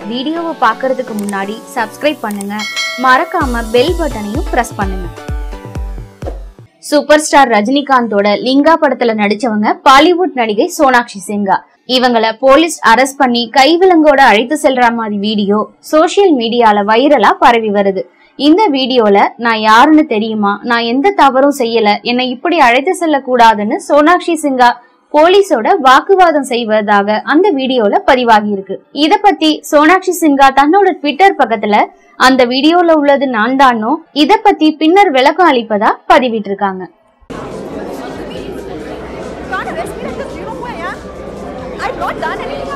வீடியோவை பார்க்கறதுக்கு முன்னாடி சப்ஸ்கிரைப் பண்ணுங்க மறக்காம பெல் பட்டனையும் பிரஸ் பண்ணுங்க சூப்பர் ஸ்டார் ரஜினிகாந்தோட லிங்கா படத்துல நடிச்சவங்க பாலிவுட் நடிகை சோனாக்ஷி சின்ஹா இவங்கள போலீஸ் அரெஸ்ட் பண்ணி கைவிலங்கோட அழைத்து செல்ற மாதிரி வீடியோ சோஷியல் மீடியால வைரலா பரவி வருது இந்த வீடியோல நான் யாருன்னு தெரியுமா நான் எந்த தவறும் செய்யல என்னை இப்படி அழைத்து செல்ல கூடாதுன்னு சோனாக்ஷி சின்ஹா போலீஸோட வாக்குவாதம் செய்வதாக அந்த வீடியோல பதிவாகி இருக்கு இத பத்தி சோனாக்ஷி சின்ஹா தன்னோட ட்விட்டர் பக்கத்துல அந்த வீடியோல உள்ளது நான் தானோ இத பத்தி பின்னர் விளக்கம் அளிப்பதா பதிவிட்டிருக்காங்க can't arrest me like this. Do you know who I am? I've not done anything.